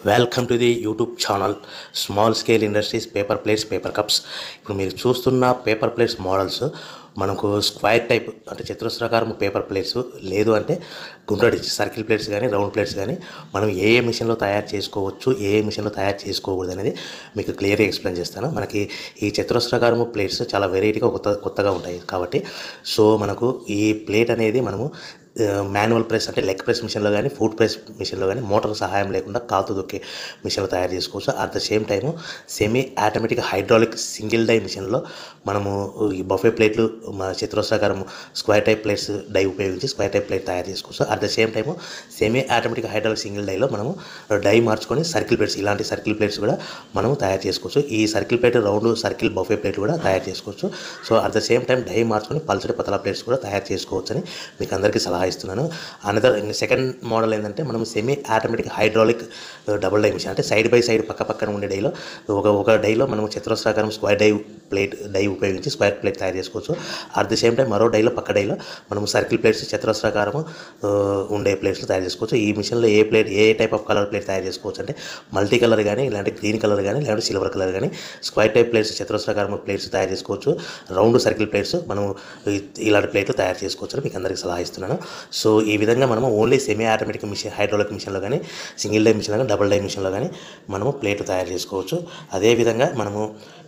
Welcome to the YouTube channel small scale industries paper plates paper cups ఇప్పుడు మీరు చూస్తున్న paper plates models మనకు square type అంటే చతురస్రాకారం పేపర్ ప్లేట్స్ లేదు అంటే గుండ్రటి సర్కిల్ ప్లేట్స్ కానీ రౌండ్ ప్లేట్స్ కానీ మనం ఏ ఏ మిషన్లో తయారు చేసుకోవచ్చు ఏ ఏ మిషన్లో తయారు చేసుకోకూడదు అనేది మీకు క్లియర్గా ఎక్స్ప్లెయిన్ చేస్తాను మనకి ఈ చతురస్రాకారము ప్లేట్స్ చాలా వెరైటీగా కొత్త కొత్తగా ఉంటాయి కాబట్టి సో మనకు ఈ ప్లేట్ అనేది మనము మాన్యువల్ ప్రెస్ అంటే లెగ్ ప్రెస్ మిషన్లో కానీ ఫుడ్ ప్రెస్ మిషన్లో కానీ మోటార్ సహాయం లేకుండా కాతు దొక్కే మిషన్లు తయారు చేసుకోవచ్చు at the same time semi automatic hydraulic single die మిషన్లో మనము ఈ బఫే ప్లేట్లు మన చతురస్రాకారం స్క్వేర్ టైప్ ప్లేట్స్ డై ఉపయోగించి స్క్వేర్ టైప్ ప్లేట్ తయారు చేసుకోవచ్చు at the same time semi automatic hydraulic single డైలో మనము డై మార్చుకొని సర్కిల్ ప్లేట్స్ ఇలాంటి సర్కిల్ ప్లేట్స్ కూడా మనము తయారు చేసుకోవచ్చు ఈ circle plate round circle buffet plate కూడా తయారు చేసుకోవచ్చు so at the same time die మార్చుకొని పల్చడి పతలా ప్లేట్స్ కూడా తయారు చేసుకోవచ్చు అని మీకు అందరికీ సలహా ఇస్తున్నాను అనదర్ సెకండ్ మోడల్ ఏంటంటే మనం semi automatic hydraulic double die machine అంటే సైడ్ బై సైడ్ పక్క పక్కన ఉండే డైలో ఒక ఒక డైలో మనం చతురస్రాకారం స్క్వేర్ డై ప్లేట్ డై ఉపయోగించి స్క్వేర్ ప్లేట్ తయారు చేసుకోవచ్చు అట్ ద సేమ్ టైం మరో డైలో పక్క డైలో మనం సర్కిల్ ప్లేట్స్ చతురస్రాకారం ఉండే ప్లేట్స్ తయారు చేసుకోవచ్చు ఈ మిషన్లో ఏ ప్లేట్ ఏ టైప్ ఆఫ్ కలర్ ప్లేట్ తయారు చేసుకోవచ్చు అంటే మల్టీ కలర్ కానీ ఇలాంటి గ్రీన్ కలర్ కానీ లేదంటే సిల్వర్ కలర్ కానీ స్క్వేర్ టైప్ ప్లేట్స్ చతురస్రాకారం ప్లేట్స్ తయారు చేసుకోవచ్చు రౌండ్ సర్కిల్ ప్లేట్స్ మనం ఇ- ఇలాంటి ప్లేట్లు తయారు చేసుకోవచ్చు అని మీకు అందరికీ సలహా ఇస్తున్నాను సో ఈ విధంగా మనము only semi automatic machine hydraulic మిషన్లో కానీ సింగిల్ డై మిషన్లో కానీ డబుల్ డై మిషన్లో కానీ మనము ప్లేట్లు తయారు చేసుకోవచ్చు అదేవిధంగా మనము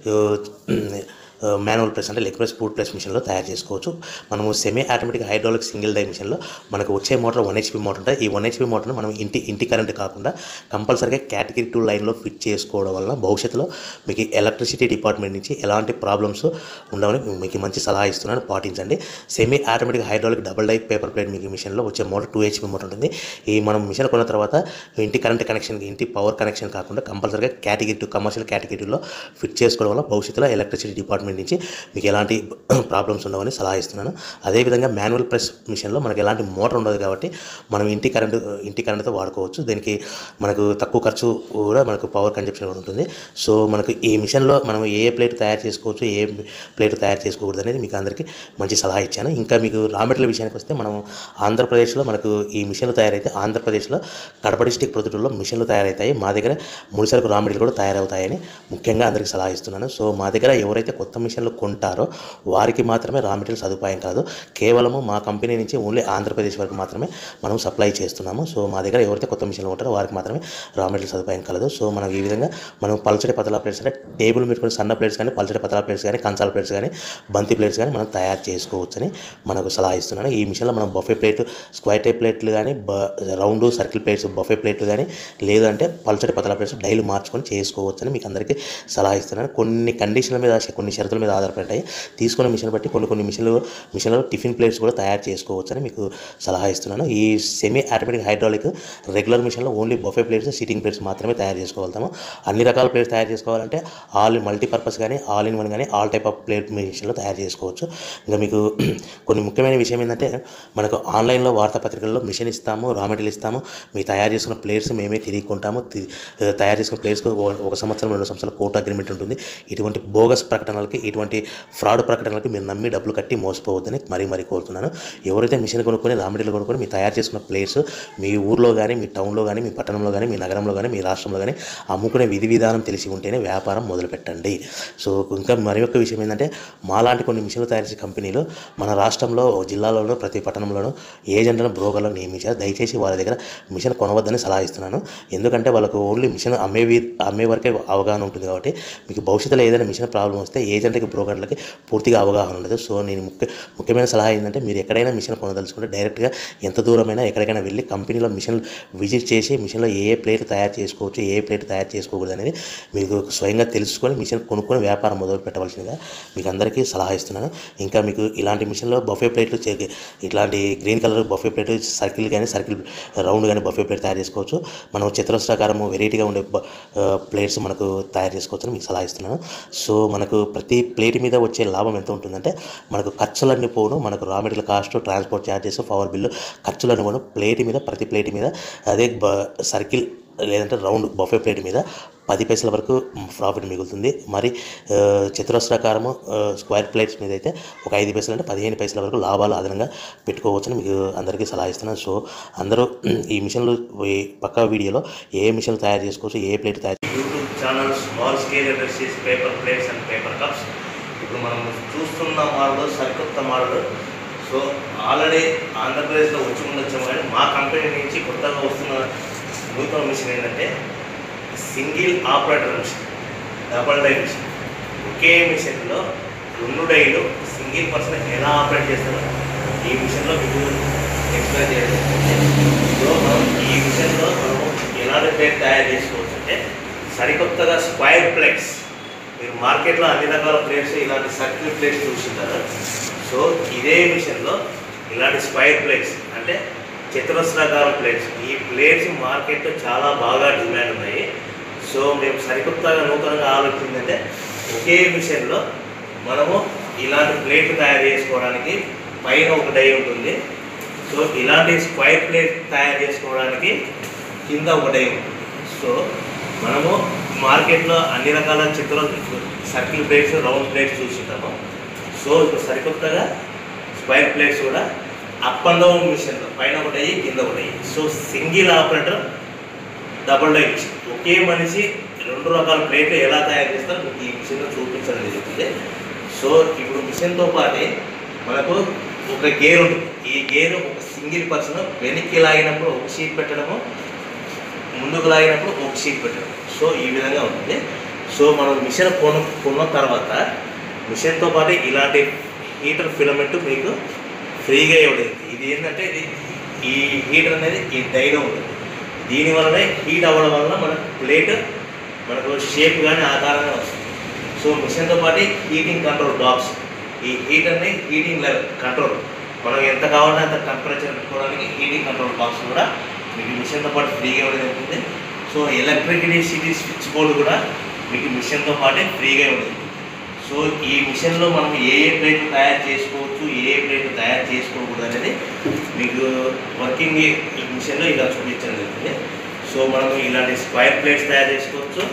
మాన్యువల్ ప్రెస్ అంటే లెగ్ ప్రెస్ ఫుడ్ ప్రెస్ మిషన్లో తయారు చేసుకోవచ్చు మనము semi automatic hydraulic single die మిషన్లో మనకు వచ్చే మోటార్ వన్ హెచ్పి మోటార్ ఉంటుంది ఈ వన్ హెచ్పి మోటార్ను మనం ఇంటి ఇంటి కరెంట్ కాకుండా కంపల్సరీగా కేటగిరీ టూ లైన్లో ఫిట్ చేసుకోవడం వల్ల భవిష్యత్తులో మీకు ఎలక్ట్రిసిటీ డిపార్ట్మెంట్ నుంచి ఎలాంటి ప్రాబ్లమ్స్ ఉండవని మీకు మంచి సలహా ఇస్తున్నాను పాటించండి semi automatic hydraulic double die paper plate మీకు మిషన్లో వచ్చే మోటార్ టూ హెచ్పి మోటార్ ఉంటుంది ఈ మనం మిషన్ కొన్న తర్వాత ఇంటి కరెంట్ కనెక్షన్కి ఇంటి పవర్ కనెక్షన్ కాకుండా కంపల్సరీగా కేటగిరీ టూ కమర్షియల్ కేటగిరీలో ఫిట్ చేసుకోవడం వల్ల భవిష్యత్తులో ఎలక్ట్రిసిటీ డిపార్ట్మెంట్ నుంచి మీకు ఎలాంటి ప్రాబ్లమ్స్ ఉండవని సలహా ఇస్తున్నాను అదేవిధంగా మాన్యువల్ ప్రెస్ మిషన్లో మనకి ఎలాంటి మోటార్ ఉండదు కాబట్టి మనం ఇంటి కరెంటు ఇంటి కరెంటుతో వాడుకోవచ్చు దీనికి మనకు తక్కువ ఖర్చు కూడా మనకు పవర్ కన్జప్షన్ కూడా ఉంటుంది సో మనకు ఈ మిషన్లో మనం ఏ ప్లేట్ తయారు చేసుకోవచ్చు ఏ ప్లేట్ తయారు చేసుకోకూడదు అనేది మీకు అందరికీ మంచి సలహా ఇచ్చాను ఇంకా మీకు రా మెటీరియల్ విషయానికి వస్తే మనం ఆంధ్రప్రదేశ్లో మనకు ఈ మిషన్లు తయారైతే ఆంధ్రప్రదేశ్లో కడప డిస్టిక్ ప్రొద్దుటూరులో మిషన్లు తయారవుతాయి మా దగ్గర ముడిసరకు రా మెటీరియల్ కూడా తయారవుతాయని ముఖ్యంగా అందరికీ సలహా ఇస్తున్నాను సో మా దగ్గర ఎవరైతే కొత్త మిషన్లు కొంటారో వారికి మాత్రమే రా మెటీరియల్ సదుపాయం కాదు కేవలము మా కంపెనీ నుంచి ఓన్లీ ఆంధ్రప్రదేశ్ వరకు మాత్రమే మనం సప్లై చేస్తున్నాము సో మా దగ్గర ఎవరైతే కొత్త మిషన్లు కొంటారో వారికి మాత్రమే రా మెటీరియల్ సదుపాయం కలదు సో మనం ఈ విధంగా మనం పల్చడి పతలా ప్లేట్స్ అంటే టేబుల్ పెట్టుకుని సన్న ప్లేట్స్ కానీ పల్చడి పతలా ప్లేట్స్ కానీ కంచాల ప్లేట్స్ కానీ బంతి ప్లేట్స్ కానీ మనం తయారు చేసుకోవచ్చని మనకు సలహా ఇస్తున్నాను ఈ మిషన్లో మనం బఫే ప్లేట్ స్క్వైర్ టైప్ ప్లేట్లు కానీ బ రౌండ్ సర్కిల్ ప్లేట్స్ బఫే ప్లేట్లు కానీ లేదంటే పల్చడి పతలా ప్లేట్స్ డైలు మార్చుకొని చేసుకోవచ్చని మీకు అందరికీ సలహా ఇస్తున్నాను కొన్ని కండిషన్ల మీద కొన్ని షరతుల మీద ఆధారపడ్డాయి తీసుకున్న మిషన్ బట్టి కొన్ని కొన్ని మిషన్లు మిషన్లో టిఫిన్ ప్లేట్స్ కూడా తయారు చేసుకోవచ్చని మీకు సలహా ఇస్తున్నాను ఈ సెమీ ఆటోమేటిక్ హైడ్రాలిక్ రెగ్యులర్ మిషన్లో only buffet plates sitting plates మాత్రమే తయారు చేసుకోగలుగుతాము అన్ని రకాల ప్లేట్స్ తయారు చేసుకోవాలంటే ఆల్ మల్టీపర్పస్ కానీ ఆల్ ఇన్ వన్ కానీ ఆల్ టైప్ ఆఫ్ ప్లేట్ మిషన్లో తయారు చేసుకోవచ్చు ఇంకా మీకు కొన్ని ముఖ్యమైన విషయం ఏంటంటే మనకు ఆన్లైన్లో వార్తాపత్రికల్లో మిషన్ ఇస్తాము రా మెటీరియల్ ఇస్తాము మీరు తయారు చేసుకున్న ప్లేట్స్ మేమే తిరిగి కొంటాము తి- తయారు చేసుకున్న ప్లేట్స్కి ఒక సంవత్సరం రెండు సంవత్సరాల కోర్టు అగ్రిమెంట్ ఉంటుంది ఇటువంటి బోగస్ ప్రకటనలకి ఇటువంటి ఫ్రాడ్ ప్రకటనలకి మీరు నమ్మి డబ్బులు కట్టి మోసపోవద్దని మరీ మరీ కోరుతున్నాను ఎవరైతే మిషన్ కొనుక్కొని రా మెటీరియల్ కొనుక్కొని మీరు తయారు చేసుకున్న ప్లేట్స్ మీ ఊర్లో కానీ మీ టౌన్లో కానీ మీ పట్టణంలో కానీ మీ నగరంలో కానీ మీ రాష్ట్రంలో కానీ అమ్ముకునే విధి విధానం తెలిసి ఉంటేనే వ్యాపారం మొదలు పెట్టండి సో ఇంకా మరి ఒక విషయం ఏంటంటే మాలాంటి కొన్ని మిషన్లు తయారు చేసే కంపెనీలు మన రాష్ట్రంలో జిల్లాలోనూ ప్రతి పట్టణంలోనూ ఏజెంట్లను బ్రోకర్లను నియమించారు దయచేసి వాళ్ళ దగ్గర మిషన్ కొనవద్దని సలహా ఇస్తున్నాను ఎందుకంటే వాళ్ళకు ఓన్లీ మిషన్ అమ్మే వి- అమ్మే వరకే అవగాహన ఉంటుంది కాబట్టి మీకు భవిష్యత్తులో ఏదైనా మిషన్ ప్రాబ్లం వస్తే ఏజెంట్కి బ్రోకర్లకి పూర్తిగా అవగాహన ఉండదు సో నేను ముఖ్య ముఖ్యమైన సలహా ఏంటంటే మీరు ఎక్కడైనా మిషన్ కొనదలుచుకుంటే డైరెక్ట్గా ఎంత దూరమైనా ఎక్కడికైనా వెళ్ళి కంపెనీలో మిషన్ విజిట్ చేసి మిషన్లో ఏ ఏ ప్లేట్ తయారు చేసుకోవచ్చు ఏ ప్లేట్ తయారు చేసుకోకూడదు అనేది మీకు స్వయంగా తెలుసుకొని మిషన్ కొనుక్కొని వ్యాపారం మొదలు పెట్టవలసిందిగా మీకు అందరికీ సలహా ఇస్తున్నాను ఇంకా మీకు ఇలాంటి మిషన్లో బఫే ప్లేట్లు చే- ఇట్లాంటి green colour buffet plate circle కానీ సర్కిల్ రౌండ్ కానీ బఫే ప్లేట్ తయారు చేసుకోవచ్చు మనం చతురస్రాకారం వెరైటీగా ఉండే బ- ఆ, ప్లేట్స్ మనకు తయారు చేసుకోవచ్చు అని మీకు సలహా ఇస్తున్నాను సో మనకు ప్రతి ప్లేట్ మీద వచ్చే లాభం ఎంత ఉంటుందంటే మనకు ఖర్చులన్నీ పోను మనకు raw material cost transport charges power bill ఖర్చులన్నీ పోను ప్లేట్ మీద ప్రతి ప్లేట్ మీద అదే బ సర్కిల్ లేదంటే రౌండ్ బఫే ప్లేట్ మీద పది పైసల వరకు ప్రాఫిట్ మిగులుతుంది మరి ఆ, చతురస్రాకారము ఆ, స్క్వేర్ ప్లేట్స్ మీద అయితే ఒక ఐదు పైసలు అంటే పదిహేను పైసల వరకు లాభాలు అదనంగా పెట్టుకోవచ్చని మీకు అందరికీ సలహా ఇస్తున్నాను సో అందరూ ఈ మిషన్లు ఈ పక్కా వీడియోలో ఏ మిషన్ తయారు చేసుకోవచ్చు ఏ ప్లేట్ తయారు YouTube channel small scale industries paper plates and paper cups ఇప్పుడు మనం చూస్తున్న మోడల్ సరికొత్త మోడల్ సో ఆల్రెడీ ఆంధ్రప్రదేశ్లో వచ్చి ఉండొచ్చాము కానీ మా కంపెనీ నుంచి కొత్తగా వస్తున్న నూతన మిషన్ ఏంటంటే single operator machine double die machine ఒకే మిషన్లో రెండు డైలు సింగిల్ పర్సన్ ఎలా ఆపరేట్ చేస్తారో ఈ మిషన్లో మీకు ఎక్స్ప్లెయిన్ చేయడం సో మనం ఈ మిషన్లో మనం ఎలాంటి ప్లేట్ తయారు చేసుకోవచ్చు అంటే సరికొత్తగా స్క్వైర్ ప్లేట్స్ మీరు మార్కెట్లో అన్ని రకాల ప్లేట్స్ ఇలాంటి సర్కిల్ ప్లేట్స్ చూస్తుంటారు సో ఇదే మిషన్లో ఇలాంటి స్క్వైర్ ప్లేట్స్ అంటే చతురస్రాకారం ప్లేట్స్ ఈ ప్లేట్స్ మార్కెట్లో చాలా బాగా డిమాండ్ ఉన్నాయి సో మేము సరికొత్తగా నూతనంగా ఆలోచించిందంటే ఒకే మిషన్లో మనము ఇలాంటి ప్లేట్ తయారు చేసుకోవడానికి పైన ఒక డై ఉంటుంది సో ఇలాంటి స్క్వైర్ ప్లేట్ తయారు చేసుకోవడానికి కింద ఒక డై ఉంటుంది సో మనము మార్కెట్లో అన్ని రకాల చిత్ర సర్కిల్ ప్లేట్స్ రౌండ్ ప్లేట్స్ చూస్తుంటాము సో ఇప్పుడు సరికొత్తగా స్క్వైర్ ప్లేట్స్ కూడా అప్ అండ్ డౌన్ మిషన్లో పైన ఒకటి అయ్యి కింద ఒకటి అయ్యి so single operator double die machine ఒకే మనిషి రెండు రకాల ప్లేట్లు ఎలా తయారు చేస్తారో మీకు ఈ మిషన్లో చూపించడం జరుగుతుంది సో ఇప్పుడు మిషన్తో పాటే మనకు ఒక గేర్ ఉంటుంది ఈ గేర్ ఒక సింగిల్ పర్సన్ వెనక్కి లాగినప్పుడు ఒక షీట్ పెట్టడము ముందుకు లాగినప్పుడు ఒక షీట్ పెట్టడం సో ఈ విధంగా ఉంటుంది సో మనం మిషన్ కొను కొన్న తర్వాత మిషన్తో పాటు ఇలాంటి హీటర్ ఫిలమెంట్ మీకు ఫ్రీగా ఇవ్వడం ఇది ఏంటంటే ఇది ఈ హీటర్ అనేది ఈ డైలో ఉంటుంది దీనివల్లనే హీట్ అవ్వడం వలన మన ప్లేట్ మనకు షేప్ కానీ ఆకారంగా వస్తుంది సో మిషన్తో పాటు హీటింగ్ కంట్రోల్ బాక్స్ ఈ హీటర్ని హీటింగ్ లెవెల్ కంట్రోల్ మనం ఎంత కావాలంటే అంత టెంపరేచర్ పెట్టుకోవడానికి హీటింగ్ కంట్రోల్ బాక్స్ కూడా మీకు మిషన్తో పాటు ఫ్రీగా ఇవ్వడం ఉంటుంది so electricity city switch board కూడా మీకు మిషన్తో పాటే ఫ్రీగా ఇవ్వడం సో ఈ మిషన్లో మనం ఏ ఏ ప్లేట్లు తయారు చేసుకోవచ్చు ఏ ఏ ప్లేట్లు తయారు చేసుకోకూడదు అనేది మీకు వర్కింగ్ ఈ మిషన్లో ఇలా చూపించడం జరుగుతుంది సో మనం ఇలాంటి స్క్వైర్ ప్లేట్స్ తయారు చేసుకోవచ్చు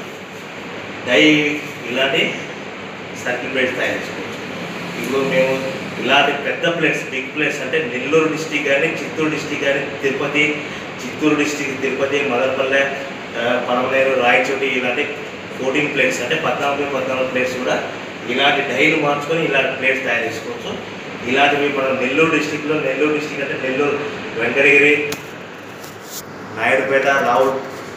డై ఇలాంటి సర్కిల్ ప్లేట్స్ తయారు చేసుకోవచ్చు ఇప్పుడు మేము ఇలాంటి పెద్ద ప్లేట్స్ బిగ్ ప్లేట్స్ అంటే నెల్లూరు డిస్టిక్ కానీ చిత్తూరు డిస్టిక్ కానీ తిరుపతి చిత్తూరు డిస్టిక్ తిరుపతి మదనపల్లె ఆ, పరమనేరు రాయచోటి ఇలాంటి ఫోర్టీన్ ప్లేట్స్ అంటే పద్నాలుగు పద్నాలుగు ప్లేట్స్ కూడా ఇలాంటి డైలు మార్చుకొని ఇలాంటి ప్లేట్స్ తయారు చేసుకోవచ్చు ఇలాంటివి మనం నెల్లూరు డిస్టిక్లో నెల్లూరు డిస్టిక్ అంటే నెల్లూరు వెంకటగిరి నాయుడుపేట రావుల్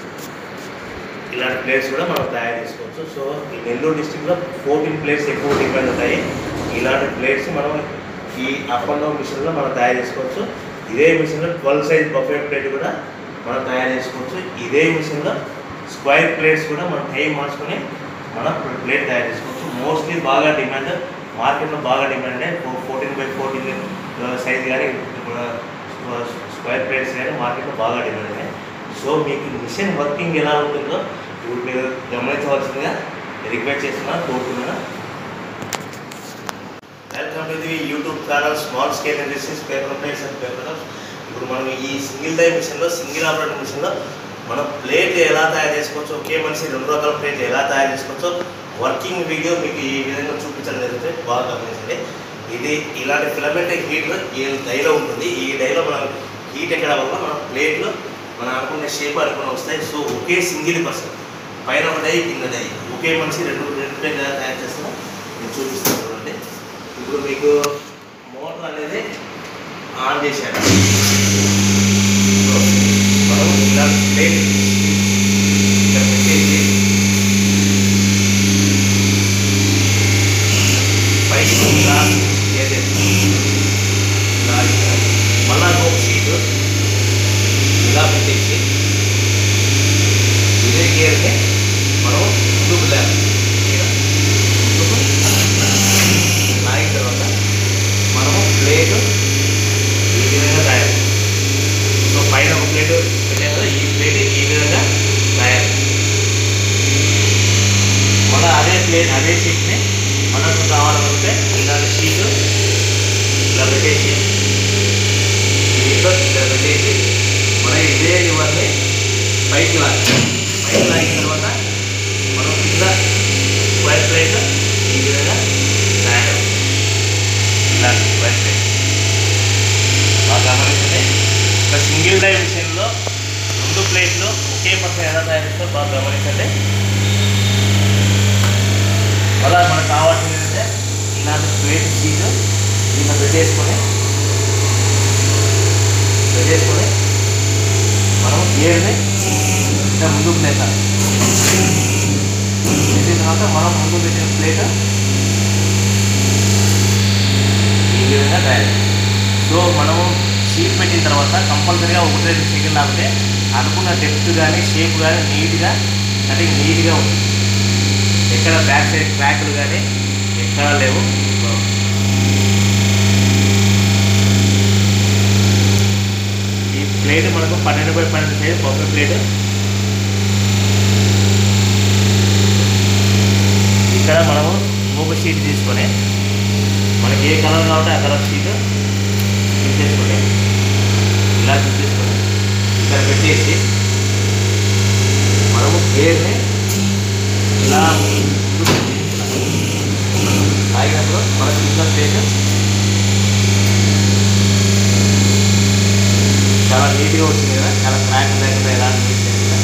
ఇలాంటి ప్లేస్ కూడా మనం తయారు చేసుకోవచ్చు సో ఈ నెల్లూరు డిస్టిక్లో ఫోర్టీన్ ప్లేస్ ఎక్కువ డిపెండ్ ఉంటాయి ఇలాంటి ప్లేట్స్ మనం ఈ అప్ అండ్ డౌన్ మిషన్లో మనం తయారు చేసుకోవచ్చు ఇదే మిషన్లో ట్వెల్వ్ సైజ్ బఫే ప్లేట్ కూడా మనం తయారు చేసుకోవచ్చు ఇదే మిషన్లో స్క్వైర్ ప్లేట్స్ కూడా మనం టైం మార్చుకొని మనం ప్లేట్ తయారు చేసుకోవచ్చు మోస్ట్లీ బాగా డిమాండ్ మార్కెట్లో బాగా demand fourteen by fourteen size కానీ స్క్వైర్ ప్లేట్స్ కానీ మార్కెట్లో బాగా డిమాండ్ ఉన్నాయి సో మీకు మిషన్ వర్కింగ్ ఎలా ఉంటుందో ఇప్పుడు మీరు గమనించవలసిందిగా రిక్వెస్ట్ చేస్తున్నా కోరుతున్నాను welcome to the YouTube channel small scale industries paper plates and paper cups ఇప్పుడు మనం ఈ సింగిల్ టైప్ మిషన్లో సింగిల్ ఆపరేటర్ మిషన్లో మనం ప్లేట్ ఎలా తయారు చేసుకోవచ్చు ఒకే మనిషి రెండు రకాల ప్లేట్ ఎలా తయారు చేసుకోవచ్చో వర్కింగ్ వీడియో మీకు ఈ విధంగా చూపించడం జరుగుతుంది బాగా గమనించండి ఇది ఇలాంటి ఫిలమెంట్ హీటర్ ఈ డైలో ఉంటుంది ఈ డైలో మనం హీట్ ఎక్కడం వల్ల మన ప్లేట్లు మనం అనుకునే షేప్ అనుకుని వస్తాయి సో ఒకే సింగిల్ పర్సన్ పైన ఒక డై కింద డై ఒకే మనిషి రెండు రెండు ప్లేట్ ఎలా తయారు చేస్తామో నేను చూపిస్తాను చూడండి ఇప్పుడు మీకు మోటార్ అనేది ఆన్ చేశాను సో మనం ఇలా ప్లేట్ ఇక్కడ పెట్టేసి పైకి ఇలా ఏదైతే ఇలా ఇక్కడ మళ్ళా ఒక సీటు ఇలా పెట్టేసి ఇదే గేర్ని మనం ముందుకు లేపాలి ఇలా ముందుకు లాగిన తర్వాత మనము ప్లేట్ ఈ విధంగా తయారు సో పైన ఒక ప్లేట్ పెట్టాం కదా ఈ ప్లేట్ ఈ విధంగా పైకి లాగాలి పైకి లాగిన తర్వాత మనం కింద వైట్ ప్లేట్ ఈ విధంగా తయారు ఇలాంటి వైట్ ప్లేట్ బాగా గమనించండి ఒక సింగిల్ డై మిషన్లో రెండు ప్లేట్లు ఒకే పక్కన ఎలా తయారు చేస్తారో బాగా గమనించండి అలా మనకు కావాల్సింది ఏంటంటే ఇలాంటి ప్లేట్ షీట్ దీన్ని పెట్టేసుకొని పెట్టేసుకొని మనం గేర్ని ఇంకా ముందుకు నెట్టాలి నెట్టిన తర్వాత మనం ముందు పెట్టిన ప్లేట్ ఈ విధంగా తయారు సో మనము షీట్ పెట్టిన తర్వాత కంపల్సరీగా ఒకటి రెండు సెకండ్ ఆపితే అనుకున్న డెప్త్ కానీ షేప్ కానీ నీట్గా కటింగ్ నీట్గా ఉంది ఎక్కడ బ్యాక్ సైడ్ క్రాక్లు కానీ ఎక్కడ లేవు ఈ ప్లేట్ మనకు పన్నెండు బై పన్నెండు సైజ్ బొమ్మ ప్లేట్ ఇక్కడ మనము మూగ షీట్ తీసుకొని మనకి ఏ కలర్ కావాలంటే ఆ కలర్ షీట్ తీసుకొని ఇలా తీసుకొని ఇక్కడ పెట్టేసి మనము గేర్ని ఇలా ముందుకు తీసుకురావాలి. ఆగినప్పుడు మన కింద ప్లేట్ చాలా నీట్గా వచ్చింది కదా చాలా క్రాక్ లేకుండా ఎలాంటి నీట్ లేకుండా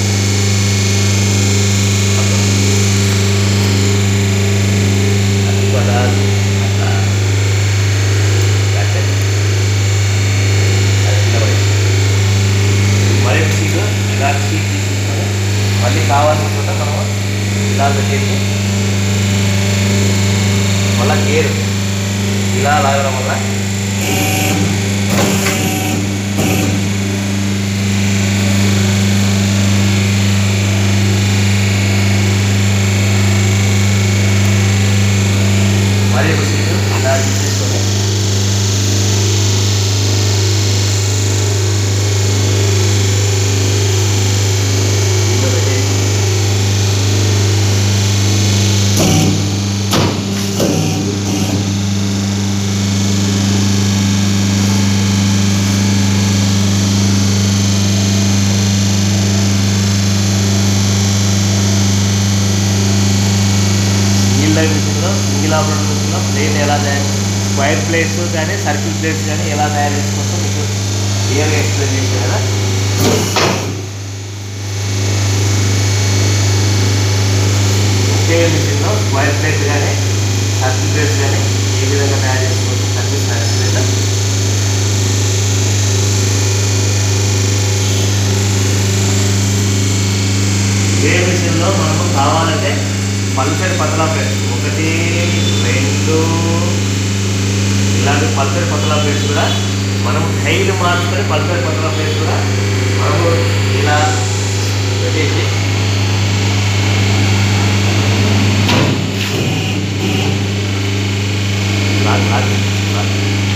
అది కూడా అట్లా That's it. అది కింద పడేసి. మరి సీట్ ఇలాంటి సీట్ తీసుకొని మళ్ళీ కావాలనుకుంటే మనం ఇలా పెట్టేసి మళ్ళీ గేర్ ఇలా లాగడం వల్ల మరి ఒక సీటు ఇలా తీసుకొని దీంట్లో పెట్టేసి సింగిల్ లైవ్ మిషన్లో సింగిల్ ఆపరేటర్ మిషన్లో ప్లేట్ ఎలా తయారు స్క్వైర్ ప్లేట్స్ కానీ సర్కిల్ ప్లేట్స్ కానీ ఎలా తయారు చేసుకోవచ్చో మీకు క్లియర్గా ఎక్స్ప్లెయిన్ చేశాను కదా ఒకే మిషన్లో స్క్వైర్ ప్లేట్స్ కానీ సర్కిల్ ప్లేట్స్ కానీ ఏ విధంగా తయారు చేసుకోవచ్చు సర్కిల్ ప్లేట్ ఏ మిషన్లో మనకు కావాలంటే పల్సర్ పతలా ప్లేట్స్ ఒకటి రెండు ఇలాంటి పల్సర్ పతలా ప్లేట్స్ కూడా మనం హైలు మార్చుకొని పల్సర్ పతలా ప్లేట్స్ కూడా మనము ఇలా పెట్టేసి లాగ్ లాగ్ లాగ్.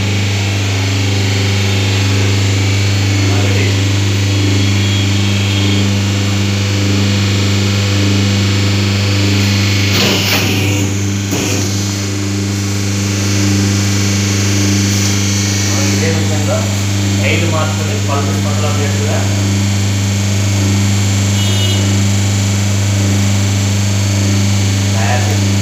ఇలా పెట్టేసి మనం ఇదే విధంగా ఐదు మార్చుకొని పల్సర్ పతలా ప్లేట్స్ కూడా తయారు చేస్తాం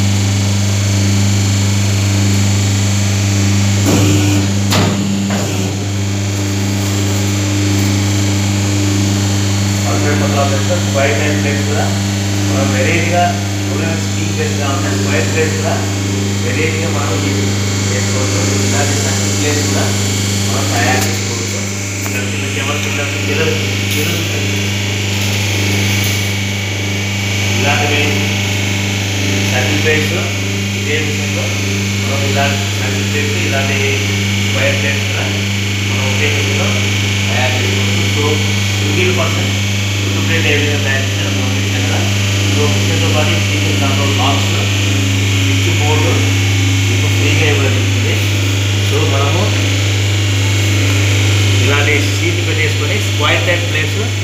పల్సర్ పతలా ప్లేట్స్ స్క్వైర్ టైప్ ప్లేట్స్ కూడా మనం వెరైటీగా ఎవరైనా స్టీల్ ప్లేట్స్ కావాలంటే స్క్వైర్ ప్లేట్స్ కూడా వెరైటీగా మనం యూజ్ చేసుకోవచ్చు ఇలాంటి సర్కిల్ ప్లేట్స్ కూడా మనం తయారు చేసుకోవచ్చు ఇక్కడ చిన్న కెమెరా కింద గిరలు గిరలు ఉంటాయి. ఇలాంటివి సర్కిల్ ప్లేట్స్ ఇదే విషయంలో మనం ఇలాంటి సర్కిల్ ప్లేట్స్ ఇలాంటి వైర్ ప్లేట్స్ కూడా మనం ఒకే విధంగా తయారు చేసుకోవచ్చు సో సింగిల్ పర్సన్ రెండు ప్లేట్ ఏ విధంగా తయారు చేయాలో మనం చూసాం కదా సో మిషన్తో పాటు senior control box switch board మీకు ఫ్రీగా ఇవ్వబడుతుంది సో మనము ఇలాంటి షీట్ పెట్టేసుకొని స్క్వైర్ టైప్ ప్లేట్స్